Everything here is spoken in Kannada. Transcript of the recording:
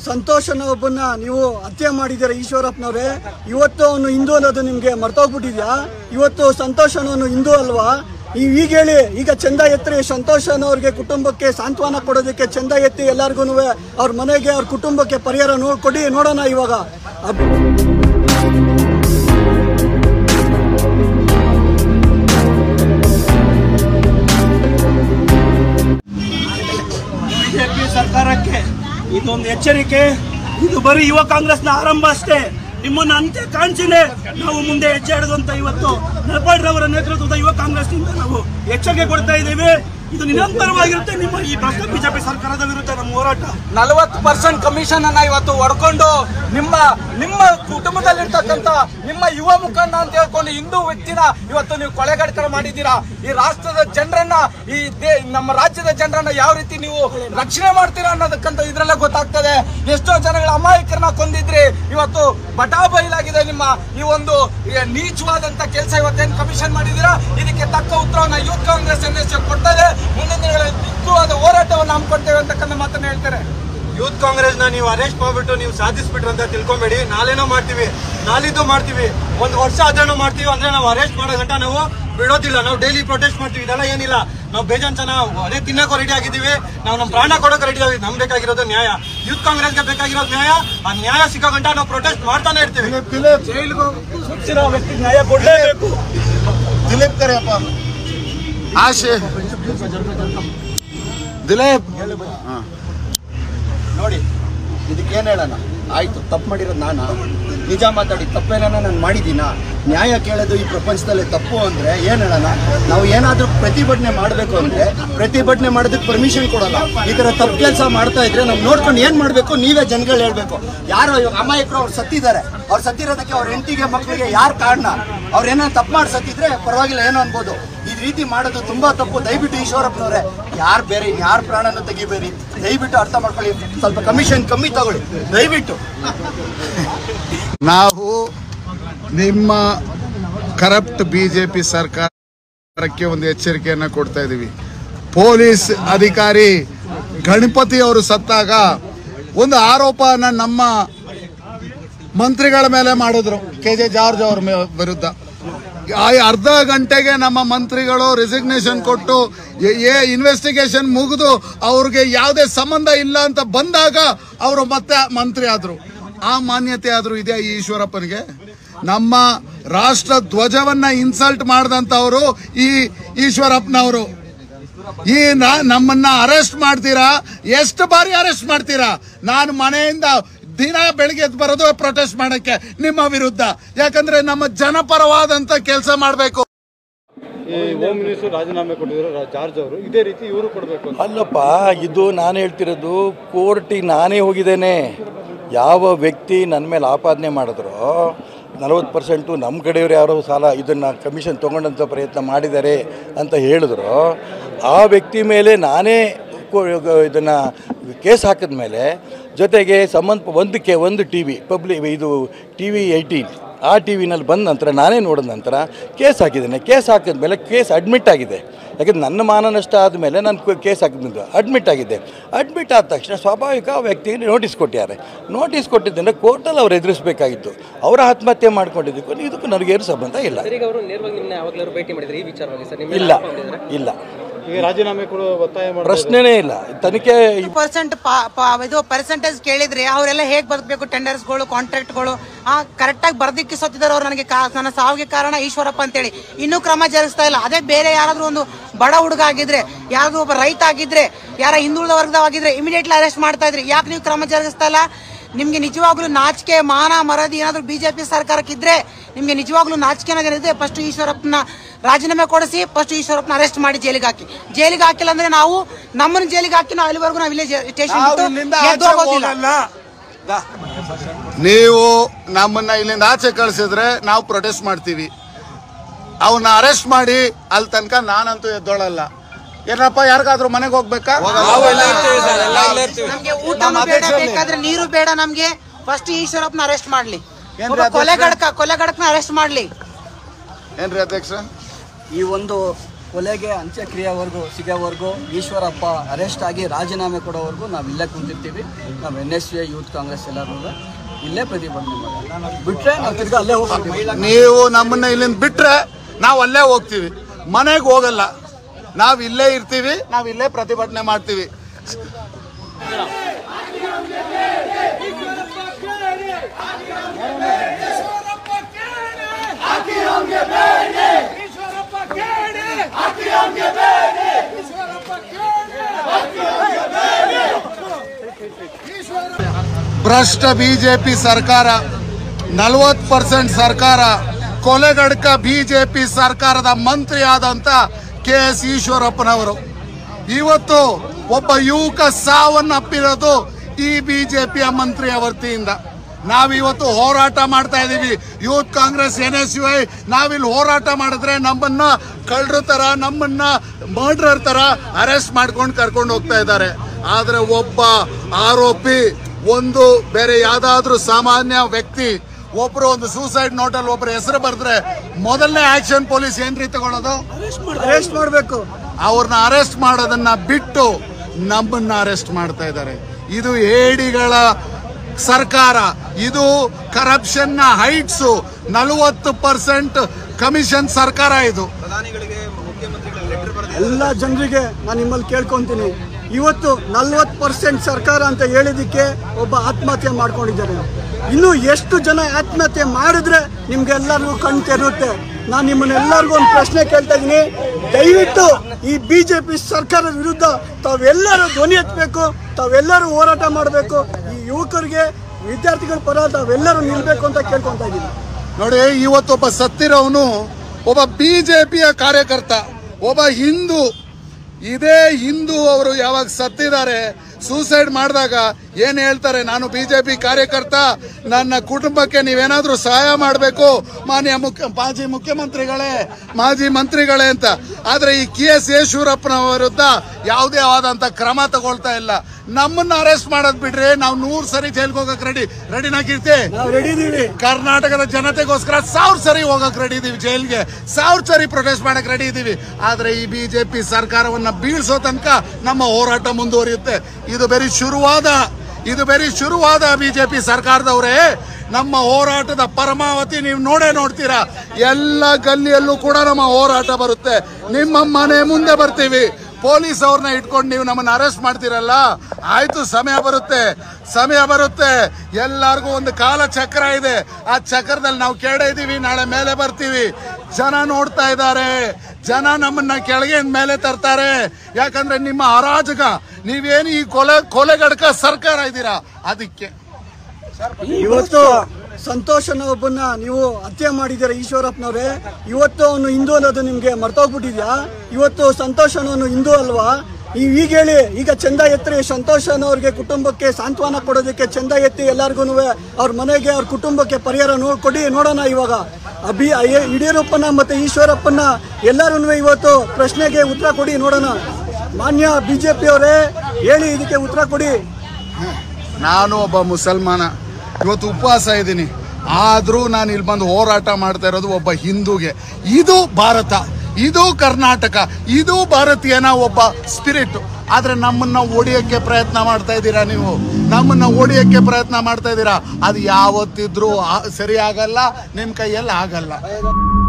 ಸಂತೋಷನ ಒಬ್ಬನ್ನ ನೀವು ಹತ್ಯೆ ಮಾಡಿದ್ದೀರ ಈಶ್ವರಪ್ಪನವ್ರೆ ಇವತ್ತು ಅವನು ಹಿಂದೂ ಅನ್ನೋದು ನಿಮ್ಗೆ ಮರ್ತೋಗ್ಬಿಟ್ಟಿದ್ಯಾ ಇವತ್ತು ಸಂತೋಷ ಅನ್ನೋನು ಹಿಂದೂ ಅಲ್ವಾ ನೀವು ಈಗ ಹೇಳಿ ಈಗ ಚಂದ ಎತ್ತರಿ ಸಂತೋಷನವ್ರಿಗೆ ಕುಟುಂಬಕ್ಕೆ ಸಾಂತ್ವನ ಕೊಡೋದಕ್ಕೆ ಚಂದ ಎತ್ತಿ ಎಲ್ಲಾರ್ಗು ಅವ್ರ ಮನೆಗೆ ಅವ್ರ ಕುಟುಂಬಕ್ಕೆ ಪರಿಹಾರ ನೋಡ್ ಕೊಡಿ ನೋಡೋಣ ಇವಾಗ ಅಬ್- ಬಿಜೆಪಿ ಸರ್ಕಾರಕ್ಕೆ ಇದೊಂದು ಎಚ್ಚರಿಕೆ ಇದು ಬರೀ ಯುವ ಕಾಂಗ್ರೆಸ್ನ ಆರಂಭ ಅಷ್ಟೇ ನಿಮ್ಮನ್ನ ಅಂತ್ಯ ಕಾಣಿಸಿನೇ ನಾವು ಮುಂದೆ ಹೆಜ್ಜೆ ಇಡೋದಂತ ಇವತ್ತು ನರಪಾಡ್ರವರ ನೇತೃತ್ವದ ಯುವ ಕಾಂಗ್ರೆಸ್ನಿಂದ ನಾವು ಎಚ್ಚರಿಕೆ ಕೊಡ್ತಾ ಇದ್ದೇವೆ ಇದು ನಿರಂತರವಾಗಿರುತ್ತೆ ನಿಮ್ಮ ಈ ಭ್ರಷ್ಟ ಬಿಜೆಪಿ ಸರ್ಕಾರದ ವಿರುದ್ಧ ನಮ್ಮ ಹೋರಾಟ ನಲವತ್ತು ಪರ್ಸೆಂಟ್ ಕಮಿಷನ್ ಅನ್ನ ಇವತ್ತು ಹೊಡ್ಕೊಂಡು ನಿಮ್ಮ ನಿಮ್ಮ ಕುಟುಂಬದಲ್ಲಿರ್ತಕ್ಕಂಥ ನಿಮ್ಮ ಯುವ ಮುಖಂಡ ಅಂತ ಹೇಳ್ಕೊಂಡು ಹಿಂದೂ ವ್ಯಕ್ತಿನ ಇವತ್ತು ನೀವು ಕೊಲೆಗಡತನ ಮಾಡಿದ್ದೀರಾ ಈ ರಾಷ್ಟ್ರದ ಜನರನ್ನ ಈ ದೇ ನಮ್ಮ ರಾಜ್ಯದ ಜನರನ್ನ ಯಾವ ರೀತಿ ನೀವು ರಕ್ಷಣೆ ಮಾಡ್ತೀರಾ ಅನ್ನೋದಕ್ಕಂತ ಇದ್ರಲ್ಲೇ ಗೊತ್ತಾಗ್ತದೆ ಎಷ್ಟೋ ಜನಗಳ ಅಮಾಯಕರನ್ನ ಕೊಂದಿದ್ರಿ ಇವತ್ತು ಬಟಾ ಬಯಲಾಗಿದೆ ನಿಮ್ಮ ಈ ಒಂದು ಈ ನೀಚವಾದಂತ ಕೆಲಸ ಇವತ್ತೇನು ಕಮಿಷನ್ ಮಾಡಿದ್ದೀರಾ ಇದಕ್ಕೆ ತಕ್ಕ ಉತ್ತರವನ್ನ ಯೂತ್ ಕಾಂಗ್ರೆಸ್ ಎನ್ ಎಸ್ ಕೊಡ್ತದೆ ಮುಂದಿನ ದಿನಗಳಲ್ಲಿ ದಿಕ್ಕುವಾದ ಹೋರಾಟವನ್ನು ಹಮ್ಮಿಕೊಡ್ತೇವೆ ಅಂತಕ್ಕಂಥ ಮಾತನ್ನ ಹೇಳ್ತಾರೆ ಯೂತ್ ಕಾಂಗ್ರೆಸ್ ನ ನೀವು ಅರೆಸ್ಟ್ ಮಾಡ್ಬಿಟ್ಟು ನೀವು ಸಾಧಿಸ್ಬಿಟ್ರು ಅಂತ ತಿಳ್ಕೊಬೇಡಿ ನಾಳೆನೋ ಮಾಡ್ತೀವಿ ನಾಳಿದ್ದು ಮಾಡ್ತೀವಿ ಒಂದು ವರ್ಷ ಆದ್ರೂ ಮಾಡ್ತೀವಿ ಅಂದ್ರೆ ನಾವು ಅರೆಸ್ಟ್ ಮಾಡೋ ಗಂಟ ನಾವು ಬಿಡೋದಿಲ್ಲ ನಾವು ಡೈಲಿ ಪ್ರೊಟೆಸ್ಟ್ ಮಾಡ್ತೀವಿ ಇದೆಲ್ಲ ಏನಿಲ್ಲ ನಾವು ಬೇಜಾನ್ ಜನ ಅದೇ ತಿನ್ನಕ್ಕೂ ರೆಡಿ ಆಗಿದ್ದೀವಿ ನಾವು ನಮ್ಮ ಪ್ರಾಣ ಕೊಡೋಕೆ ರೆಡಿ ಆಗಿದ್ದೀವಿ ನಮ್ಗೆ ಬೇಕಾಗಿರೋದು ನ್ಯಾಯ ಯೂತ್ ಕಾಂಗ್ರೆಸ್ಗೆ ಬೇಕಾಗಿರೋದು ನ್ಯಾಯ ಆ ನ್ಯಾಯ ಸಿಗೋ ಗಂಟ ನಾವು ಪ್ರೊಟೆಸ್ಟ್ ಮಾಡ್ತಾನೆ ಇರ್ತೀವಿ ಸಚ್ಚಿರೋ ವ್ಯಕ್ತಿಗೆ ನ್ಯಾಯ ಕೊಡಲೇಬೇಕು ದಿಲೀಪ್ ಕರೆಯಪ್ಪ ಆಶೆ ದಿಲೀಪ್ ಹಾ. ನೋಡಿ ಇದಕ್ಕೇನು ಹೇಳೋಣ ಆಯ್ತು ತಪ್ಪು ಮಾಡಿರೋದು ನಾನಾ ನಿಜ ಮಾತಾಡಿ ತಪ್ಪೇನ ನಾನು ಮಾಡಿದ್ದೀನ ನ್ಯಾಯ ಕೇಳೋದು ಈ ಪ್ರಪಂಚದಲ್ಲಿ ತಪ್ಪು ಅಂದರೆ ಏನು ಹೇಳೋಣ ನಾವು ಏನಾದರೂ ಪ್ರತಿಭಟನೆ ಮಾಡಬೇಕು ಅಂದರೆ ಪ್ರತಿಭಟನೆ ಮಾಡೋದಕ್ಕೆ ಪರ್ಮಿಷನ್ ಕೊಡಲ್ಲ ಈ ಥರ ತಪ್ಪು ಕೆಲಸ ಮಾಡ್ತಾ ಇದ್ರೆ ನಾವು ನೋಡ್ಕೊಂಡು ಏನು ಮಾಡಬೇಕು ನೀವೇ ಜನಗಳು ಹೇಳಬೇಕು ಯಾರೋ ಇವಾಗ ಅಮಾಯಕರು ಅವ್ರು ಸತ್ತಿದ್ದಾರೆ ಅವ್ರು ಸತ್ತಿರೋದಕ್ಕೆ ಅವ್ರ ಹೆಂಡತಿಗೆ ಮಕ್ಕಳಿಗೆ ಯಾರು ಕಾರಣ ಅವ್ರು ಏನೋ ತಪ್ಪು ಮಾಡಿ ಸತ್ತಿದ್ರೆ ಪರವಾಗಿಲ್ಲ ಏನೋ ಅನ್ಬೋದು ಈ ರೀತಿ ಮಾಡೋದು ತುಂಬಾ ತಪ್ಪು ದಯವಿಟ್ಟು ಈಶ್ವರಪ್ಪನವ್ರೆ ಯಾರು ಬೇರೆ ಯಾರ ಪ್ರಾಣನ ತೆಗಿಬೇಡಿ ದಯವಿಟ್ಟು ಅರ್ಥ ಮಾಡ್ಕೊಳ್ಳಿ ಸ್ವಲ್ಪ ಕಮಿಷನ್ ಕಮ್ಮಿ ತಗೊಳ್ಳಿ ದಯವಿಟ್ಟು ನಾವು ನಿಮ್ಮ ಕರಪ್ಟ್ ಬಿಜೆಪಿ ಸರ್ಕಾರಕ್ಕೆ ಒಂದು ಎಚ್ಚರಿಕೆಯನ್ನ ಕೊಡ್ತಾ ಇದ್ದೀವಿ ಪೊಲೀಸ್ ಅಧಿಕಾರಿ ಗಣಪತಿ ಅವರು ಸತ್ತಾಗ ಒಂದು ಆರೋಪನ ನಮ್ಮ ಮಂತ್ರಿಗಳ ಮೇಲೆ ಮಾಡಿದ್ರು ಕೆ ಜೆ ಜಾರ್ಜ್ ಅವ್ರ ಮೇ- ವಿರುದ್ಧ ಆ ಅರ್ಧ ಗಂಟೆಗೆ ನಮ್ಮ ಮಂತ್ರಿಗಳು ರೆಸಿಗ್ನೇಷನ್ ಕೊಟ್ಟು ಎ- ಏ ಇನ್ವೆಸ್ಟಿಗೇಷನ್ ಮುಗಿದು ಅವ್ರಿಗೆ ಯಾವುದೇ ಸಂಬಂಧ ಇಲ್ಲ ಅಂತ ಬಂದಾಗ ಅವರು ಮತ್ತೆ ಮಂತ್ರಿ ಆದ್ರು ಆ ಮಾನ್ಯತೆ ಆದ್ರೂ ಇದೆ ಈ ಈಶ್ವರಪ್ಪನಿಗೆ ನಮ್ಮ ರಾಷ್ಟ್ರ ಧ್ವಜವನ್ನ ಇನ್ಸಲ್ಟ್ ಮಾಡಿದಂತವರು ಈ ಈಶ್ವರಪ್ಪನವರು ಈ ನಾ- ನಮ್ಮನ್ನ ಅರೆಸ್ಟ್ ಮಾಡ್ತೀರಾ ಎಷ್ಟು ಬಾರಿ ಅರೆಸ್ಟ್ ಮಾಡ್ತೀರಾ ನಾನು ಮನೆಯಿಂದ ದಿನ ಬೆಳಿಗ್ಗೆ ಎದ್ದು ಬರೋದು ಪ್ರೊಟೆಸ್ಟ್ ಮಾಡಕ್ಕೆ ನಿಮ್ಮ ವಿರುದ್ಧ ಯಾಕಂದ್ರೆ ನಮ್ಮ ಜನಪರವಾದಂತ ಕೆಲಸ ಮಾಡಬೇಕು ಈ ಹೋಮ್ ಮಿನಿಸ್ಟರ್ ರಾಜೀನಾಮೆ ಕೊಟ್ಟಿದ್ರು ಜಾರ್ಜ್ ಅವರು ಇದೇ ರೀತಿ ಇವರು ಕೊಡಬೇಕು ಅಂತ ಅಲ್ಲಪ್ಪ ಇದು ನಾನು ಹೇಳ್ತಿರೋದು ಕೋರ್ಟಿಗೆ ನಾನೇ ಹೋಗಿದ್ದೇನೆ ಯಾವ ವ್ಯಕ್ತಿ ನನ್ನ ಮೇಲೆ ಆಪಾದನೆ ಮಾಡಿದ್ರು ನಲವತ್ತು ಪರ್ಸೆಂಟು ನಮ್ಮ ಕಡೆಯವರು ಯಾರೋ ಸಾಲ ಇದನ್ನು ಕಮಿಷನ್ ತೊಗೊಂಡಂಥ ಪ್ರಯತ್ನ ಮಾಡಿದ್ದಾರೆ ಅಂತ ಹೇಳಿದ್ರು ಆ ವ್ಯಕ್ತಿ ಮೇಲೆ ನಾನೇ ಇದನ್ನು ಕೇಸ್ ಹಾಕಿದ ಮೇಲೆ ಜೊತೆಗೆ ಸಂಬಂಧ ಒಂದು ಕೆ ಒಂದು ಟಿ ವಿ ಪಬ್ಲಿ ಇದು ಟಿ ವಿ ಏಯ್ಟೀನ್ ಆ ಟಿ ವಿನಲ್ಲಿ ಬಂದ ನಂತರ ನಾನೇ ನೋಡಿದ ನಂತರ ಕೇಸ್ ಹಾಕಿದ್ದೇನೆ ಕೇಸ್ ಹಾಕಿದ ಮೇಲೆ ಕೇಸ್ ಅಡ್ಮಿಟ್ ಆಗಿದೆ ಯಾಕಂದ್ರೆ ನನ್ನ ಮಾನ ನಷ್ಟ ಆದಮೇಲೆ ನಾನು ಕೇಸ್ ಹಾಕಿದ್ದು ಅಡ್ಮಿಟ್ ಆಗಿದೆ ಅಡ್ಮಿಟ್ ಆದ ತಕ್ಷಣ ಸ್ವಾಭಾವಿಕ ಆ ವ್ಯಕ್ತಿಗೆ ನೋಟಿಸ್ ಕೊಟ್ಟಿದ್ದಾರೆ ನೋಟಿಸ್ ಕೊಟ್ಟಿದ್ದರಿಂದ ಕೋರ್ಟಲ್ಲಿ ಅವ್ರು ಎದುರಿಸಬೇಕಾಗಿತ್ತು ಅವರ ಆತ್ಮಹತ್ಯೆ ಮಾಡ್ಕೊಂಡಿದ್ದಕ್ಕೂ ಇದಕ್ಕೂ ನನಗೇನು ಸಂಬಂಧ ಇಲ್ಲ ಈಗ ಅವರು ನೇರವಾಗಿ ನಿಮ್ಮನ್ನ ಯಾವಾಗಲೂ ಭೇಟಿ ಮಾಡಿದ್ರೆ ಈ ವಿಚಾರವಾಗಿ ಸರ್ ನಿಮ್ಮ ಇಲ್ಲ ಇಲ್ಲ ಈಗ ರಾಜೀನಾಮೆ ಕೊಡುವ ಒತ್ತಾಯ ಮಾಡಿ ಪ್ರಶ್ನೆನೇ ಇಲ್ಲ ತನಿಖೆ ಪರ್ಸೆಂಟ್ ಇದು ಪರ್ಸೆಂಟೇಜ್ ಕೇಳಿದ್ರೆ ಅವರೆಲ್ಲ ಹೇಗ್ ಬದುಕಬೇಕು ಟೆಂಡರ್ಸ್ಗಳು ಕಾಂಟ್ರಾಕ್ಟ್ಗಳು ಆ ಕರೆಕ್ಟಾಗಿ ಬರ್ದಿಕ್ಕೆ ಸತ್ತಿದ್ದಾರೆ ಅವ್ರು ನನಗೆ ಕಾ- ನನ್ನ ಸಾವಿಗೆ ಕಾರಣ ಈಶ್ವರಪ್ಪ ಅಂತೇಳಿ ಇನ್ನೂ ಕ್ರಮ ಜರುಗಿಸ್ತಾ ಇಲ್ಲ ಅದೇ ಬೇರೆ ಯಾರಾದ್ರೂ ಒಂದು ಬಡ ಹುಡುಗ ಆಗಿದ್ರೆ ಯಾರಾದ್ರೂ ಒಬ್ಬ ರೈತ ಆಗಿದ್ರೆ ಯಾರ ಹಿಂದುಳಿದ ವರ್ಗದವಾಗಿದ್ರೆ ಇಮಿಡಿಯೇಟ್ಲಿ ಅರೆಸ್ಟ್ ಮಾಡ್ತಾ ಇದ್ರಿ ಯಾಕೆ ನೀವು ಕ್ರಮ ಜರುಗಿಸ್ತಾ ಇಲ್ಲ ನಿಮ್ಗೆ ನಿಜವಾಗ್ಲೂ ನಾಚಿಕೆ ಮಾನ ಮರದಿ ಏನಾದ್ರು ಬಿಜೆಪಿ ಸರ್ಕಾರಕ್ಕಿದ್ರೆ ನಿಮ್ಗೆ ನಿಜವಾಗ್ಲೂ ನಾಚಿಕೆ ಅನ್ನೋದೇನಿದೆ ಫಸ್ಟ್ ಈಶ್ವರಪ್ಪನ ರಾಜೀನಾಮೆ ಕೊಡಿಸಿ ಫಸ್ಟ್ ಈಶ್ವರಪ್ಪನ ಅರೆಸ್ಟ್ ಮಾಡಿ ಜೈಲಿಗೆ ಹಾಕಿ ಜೈಲಿಗೆ ಹಾಕಿಲ್ಲ ಅಂದ್ರೆ ನಾವು ನಮ್ಮನ್ನ ಜೈಲಿಗೆ ಹಾಕಿ ನಾವು ಅಲ್ಲಿವರೆಗೂ ನಾವು ಇಲ್ಲೇ ಸ್ಟೇಷನ್ ನಾವು ಇಲ್ಲಿಂದ ಆಚೆ ಹೋಗಲ್ಲ. ನೀವು ನಮ್ಮನ್ನ ಇಲ್ಲಿಂದ ಆಚೆ ಕಳಿಸಿದ್ರೆ ನಾವು ಪ್ರೊಟೆಸ್ಟ್ ಮಾಡ್ತೀವಿ ಅವನ್ನ ಅರೆಸ್ಟ್ ಮಾಡಿ ಅಲ್ಲಿ ತನಕ ನಾನಂತೂ ಎದ್ದೊಳಲ್ಲ ಏನಪ್ಪ ಯಾರಿಗಾದ್ರೂ ಮನೆಗೆ ಹೋಗ್ಬೇಕಾ ನಮ್ಗೆ ಊಟ ಬೇಡ ಬೇಕಾದ್ರೆ ನೀರು ಬೇಡ ನಮ್ಗೆ ಫಸ್ಟ್ ಈಶ್ವರಪ್ಪನ ಅರೆಸ್ಟ್ ಮಾಡ್ಲಿ ಏನ್ರಿ ಒಬ್ಬ ಅಧ್ಯಕ್ಷರೇ? ಕೊಲೆಗಡಕ ಕೊಲೆಗಡಕನ ಅರೆಸ್ಟ್ ಮಾಡ್ಲಿ ಏನ್ರಿ ಅಧ್ಯಕ್ಷ ಈ ಒಂದು ಕೊಲೆಗೆ ಅಂತ್ಯಕ್ರಿಯೆವರೆಗೂ ಸಿಗೋವರೆಗೂ ಈಶ್ವರಪ್ಪ ಅರೆಸ್ಟ್ ಆಗಿ ರಾಜೀನಾಮೆ ಕೊಡೋವರೆಗೂ ನಾವು ಇಲ್ಲೇ ಕುಂತಿರ್ತೀವಿ ನಾವು N S V youth Congress ಎಲ್ಲರೂ ಇಲ್ಲೇ ಪ್ರತಿಭಟನೆ ಮಾಡೋದು ಬಿಟ್ರೆ ನಾವು ತಿರ್ಗಾ ಅಲ್ಲೇ ಹೋಗ್ತೀವಿ ನೀವು ನಮ್ಮನ್ನ ಇಲ್ಲಿಂದ ಬಿಟ್ರೆ ನಾವು ಅಲ್ಲೇ ಹೋಗ್ತೀವಿ ಮನೆಗೆ ಹೋಗಲ್ಲ ನಾವು ಇಲ್ಲೇ ಇರ್ತೀವಿ ನಾವು ಇಲ್ಲೇ ಪ್ರತಿಭಟನೆ ಮಾಡ್ತೀವಿ ಭ್ರಷ್ಟ ಬಿಜೆಪಿ ಸರ್ಕಾರ ನಲವತ್ತು ಪರ್ಸೆಂಟ್ ಸರ್ಕಾರ ಕೊಲೆಗಡಕ ಬಿಜೆಪಿ ಸರ್ಕಾರದ ಮಂತ್ರಿ ಆದಂತ ಕೆ ಎಸ್ ಈಶ್ವರಪ್ಪನವರು ಇವತ್ತು ಒಬ್ಬ ಯುವಕ ಸಾವನ್ನಪ್ಪಿರೋದು ಈ ಬಿಜೆಪಿಯ ಮಂತ್ರಿಯ ವತಿಯಿಂದ ನಾವಿವತ್ತು ಹೋರಾಟ ಮಾಡ್ತಾ ಇದ್ದೀವಿ youth Congress N S U I ನಾವಿಲ್ಲಿ ಹೋರಾಟ ಮಾಡಿದ್ರೆ ನಮ್ಮನ್ನ ಕಳ್ಳರ ತರ ನಮ್ಮನ್ನ ಮರ್ಡರ್ ತರ ಅರೆಸ್ಟ್ ಮಾಡ್ಕೊಂಡು ಕರ್ಕೊಂಡು ಹೋಗ್ತಾ ಇದ್ದಾರೆ ಆದ್ರೆ ಒಬ್ಬ ಆರೋಪಿ ಒಂದು ಬೇರೆ ಯಾವ್ದಾದ್ರೂ ಸಾಮಾನ್ಯ ವ್ಯಕ್ತಿ ಒಬ್ರು ಒಂದು ಸೂಸೈಡ್ ನೋಟಲ್ಲಿ ಒಬ್ರ ಹೆಸರು ಬರೆದ್ರೆ ಮೊದಲನೇ ಆಕ್ಷನ್ ಪೊಲೀಸ್ ಏನ್ರಿ ತಗೊಳ್ಳೋದು ಅರೆಸ್ಟ್ ಮಾಡಬೇಕು ಅವ್ರನ್ನ ಅರೆಸ್ಟ್ ಮಾಡೋದನ್ನ ಬಿಟ್ಟು ನಮ್ಮನ್ನ ಅರೆಸ್ಟ್ ಮಾಡ್ತಾ ಇದ್ದಾರೆ ಇದು ಹೇಡಿಗಳ ಸರ್ಕಾರ ಇದು ಕರಪ್ಷನ್ ನ ಹೈಟ್ಸ್ ನಲವತ್ತು ಪರ್ಸೆಂಟ್ ಕಮಿಷನ್ ಸರ್ಕಾರ ಇದು ಎಲ್ಲ ಜನರಿಗೆ ನಾನು ನಿಮ್ಮಲ್ಲಿ ಕೇಳ್ಕೊಂತೀನಿ ಇವತ್ತು ನಲ್ವತ್ತು ಪರ್ಸೆಂಟ್ ಸರ್ಕಾರ ಅಂತ ಹೇಳಿದಕ್ಕೆ ಒಬ್ಬ ಆತ್ಮಹತ್ಯೆ ಮಾಡ್ಕೊಂಡಿದ್ದಾರೆ ಇನ್ನು ಎಷ್ಟು ಜನ ಆತ್ಮಹತ್ಯೆ ಮಾಡಿದ್ರೆ ನಿಮ್ಗೆಲ್ಲರಿಗೂ ಕಣ್ ತೆರುತ್ತೆ ನಾನು ನಿಮ್ಮನ್ನೆಲ್ಲರಿಗೂ ಒಂದು ಪ್ರಶ್ನೆ ಕೇಳ್ತಾ ಇದ್ದೀನಿ ದಯವಿಟ್ಟು ಈ ಬಿಜೆಪಿ ಸರ್ಕಾರದ ವಿರುದ್ಧ ತಾವೆಲ್ಲರೂ ಧ್ವನಿ ಎತ್ತಬೇಕು ತಾವೆಲ್ಲರೂ ಹೋರಾಟ ಮಾಡಬೇಕು ಈ ಯುವಕರಿಗೆ ವಿದ್ಯಾರ್ಥಿಗಳ ಪರ ತಾವೆಲ್ಲರೂ ನಿಲ್ಬೇಕು ಅಂತ ಕೇಳ್ಕೊಂತಾ ಇದ್ದೀನಿ ನೋಡಿ ಇವತ್ತೊಬ್ಬ ಸತ್ತಿರೋನು ಒಬ್ಬ ಬಿಜೆಪಿಯ ಕಾರ್ಯಕರ್ತ ಒಬ್ಬ ಹಿಂದೂ ಇದೇ ಹಿಂದೂ ಅವರು ಯಾವಾಗ ಸತ್ತಿದ್ದಾರೆ ಸೂಸೈಡ್ ಮಾಡಿದಾಗ ಏನ್ ಹೇಳ್ತಾರೆ ನಾನು ಬಿಜೆಪಿ ಕಾರ್ಯಕರ್ತ ನನ್ನ ಕುಟುಂಬಕ್ಕೆ ನೀವೇನಾದ್ರೂ ಸಹಾಯ ಮಾಡಬೇಕು ಮಾನ್ಯ ಮುಖ್ಯ ಮಾಜಿ ಮುಖ್ಯಮಂತ್ರಿಗಳೇ ಮಾಜಿ ಮಂತ್ರಿಗಳೇ ಅಂತ ಆದ್ರೆ ಈ ಕೆ ಎಸ್ ಯೇಶೂರಪ್ಪನ ವಿರುದ್ಧ ಯಾವುದೇ ಆದಂತ ಕ್ರಮ ತಗೊಳ್ತಾ ಇಲ್ಲ ನಮ್ಮನ್ನ ಅರೆಸ್ಟ್ ಮಾಡೋದ್ ಬಿಡ್ರಿ ನಾವು ನೂರ್ ಸರಿ ಜೈಲ್ಗೆ ಹೋಗಕ್ ರೆಡಿ ರೆಡಿನಾಗಿರ್ತಿ ನಾವು ರೆಡಿ ಇದೀವಿ ಕರ್ನಾಟಕದ ಜನತೆಗೋಸ್ಕರ ಸಾವಿರ ಸರಿ ಹೋಗಕ್ ರೆಡಿ ಇದೀವಿ ಜೈಲ್ಗೆ ಸಾವಿರ ಸರಿ ಪ್ರೊಟೆಸ್ಟ್ ಮಾಡಕ್ ರೆಡಿ ಇದೀವಿ ಆದ್ರೆ ಈ ಬಿಜೆಪಿ ಸರ್ಕಾರವನ್ನ ಬೀಳ್ಸೋ ತನಕ ನಮ್ಮ ಹೋರಾಟ ಮುಂದುವರಿಯುತ್ತೆ ಇದು ಬರೀ ಶುರುವಾದ ಇದು ಬರೀ ಶುರುವಾದ ಬಿಜೆಪಿ ಸರ್ಕಾರದವರೇ ನಮ್ಮ ಹೋರಾಟದ ಪರಮಾವತಿ ನೀವು ನೋಡೇ ನೋಡ್ತೀರಾ ಎಲ್ಲ ಗಲ್ಲಿಯಲ್ಲೂ ಕೂಡ ನಮ್ಮ ಹೋರಾಟ ಬರುತ್ತೆ ನಿಮ್ಮ ಮನೆ ಮುಂದೆ ಬರ್ತೀವಿ ಪೊಲೀಸ್ ಅವ್ರನ್ನ ಇಟ್ಕೊಂಡು ನೀವು ನಮ್ಮನ್ನ ಅರೆಸ್ಟ್ ಮಾಡ್ತೀರಲ್ಲ ಆಯ್ತು ಸಮಯ ಬರುತ್ತೆ ಸಮಯ ಬರುತ್ತೆ ಎಲ್ಲಾರ್ಗೂ ಒಂದು ಕಾಲ ಚಕ್ರ ಇದೆ ಆ ಚಕ್ರದಲ್ಲಿ ನಾವು ಕೆಳಗೆ ಇದೀವಿ ನಾಳೆ ಮೇಲೆ ಬರ್ತೀವಿ ಜನ ನೋಡ್ತಾ ಇದ್ದಾರೆ ಜನ ನಮ್ಮನ್ನ ಕೆಳಗೆ ಮೇಲೆ ತರ್ತಾರೆ ಯಾಕಂದ್ರೆ ನಿಮ್ಮ ಅರಾಜಕ ನೀವೇನು ಈ ಕೊಲೆ ಕೊಲೆಗಡಕ ಸರ್ಕಾರ ಇದ್ದೀರಾ ಅದಕ್ಕೆ ಇವತ್ತು ಸಂತೋಷನ ಒಬ್ಬನ್ನ ನೀವು ಹತ್ಯೆ ಮಾಡಿದ್ದೀರ ಈಶ್ವರಪ್ಪನವ್ರೆ ಇವತ್ತು ಅವನು ಹಿಂದೂ ಅನ್ನೋದು ನಿಮ್ಗೆ ಮರ್ತೋಗ್ಬಿಟ್ಟಿದ್ಯಾ ಇವತ್ತು ಸಂತೋಷನವನು ಹಿಂದೂ ಅಲ್ವಾ ನೀವು ಈಗ ಹೇಳಿ ಈಗ ಚಂದ ಎತ್ತರಿ ಸಂತೋಷನವ್ರಿಗೆ ಕುಟುಂಬಕ್ಕೆ ಸಾಂತ್ವನ ಕೊಡೋದಕ್ಕೆ ಚಂದ ಎತ್ತಿ ಎಲ್ಲಾರ್ಗು ಅವ್ರ ಮನೆಗೆ ಅವ್ರ ಕುಟುಂಬಕ್ಕೆ ಪರಿಹಾರ ನೋ ಕೊಡಿ ನೋಡೋಣ ಇವಾಗ ಅಭಿ ಅಯ್ಯ- ಯಡಿಯೂರಪ್ಪನ ಮತ್ತೆ ಈಶ್ವರಪ್ಪನ ಎಲ್ಲರೂ ಇವತ್ತು ಪ್ರಶ್ನೆಗೆ ಉತ್ತರ ಕೊಡಿ ನೋಡೋಣ ಮಾನ್ಯ ಬಿಜೆಪಿ ಅವರೇ ಹೇಳಿ ಇದಕ್ಕೆ ಉತ್ತರ ಕೊಡಿ ನಾನು ಒಬ್ಬ ಮುಸಲ್ಮಾನ ಇವತ್ತು ಉಪವಾಸ ಇದ್ದೀನಿ ಆದರೂ ನಾನು ಇಲ್ಲಿ ಬಂದು ಹೋರಾಟ ಮಾಡ್ತಾ ಇರೋದು ಒಬ್ಬ ಹಿಂದೂಗೆ ಇದು ಭಾರತ ಇದು ಕರ್ನಾಟಕ ಇದು ಭಾರತೀಯನ ಒಬ್ಬ ಸ್ಪಿರಿಟ್ ಆದ್ರೆ ನಮ್ಮನ್ನ ಒಡೆಯಕ್ಕೆ ಪ್ರಯತ್ನ ಮಾಡ್ತಾ ಇದ್ದೀರಾ ನೀವು ನಮ್ಮನ್ನ ಒಡೆಯಕ್ಕೆ ಪ್ರಯತ್ನ ಮಾಡ್ತಾ ಇದ್ದೀರಾ ಅದು ಯಾವತ್ತಿದ್ರೂ ಆ- ಸರಿ ಆಗಲ್ಲ ನಿಮ್ಮ ಕೈಯಲ್ಲಿ ಆಗಲ್ಲ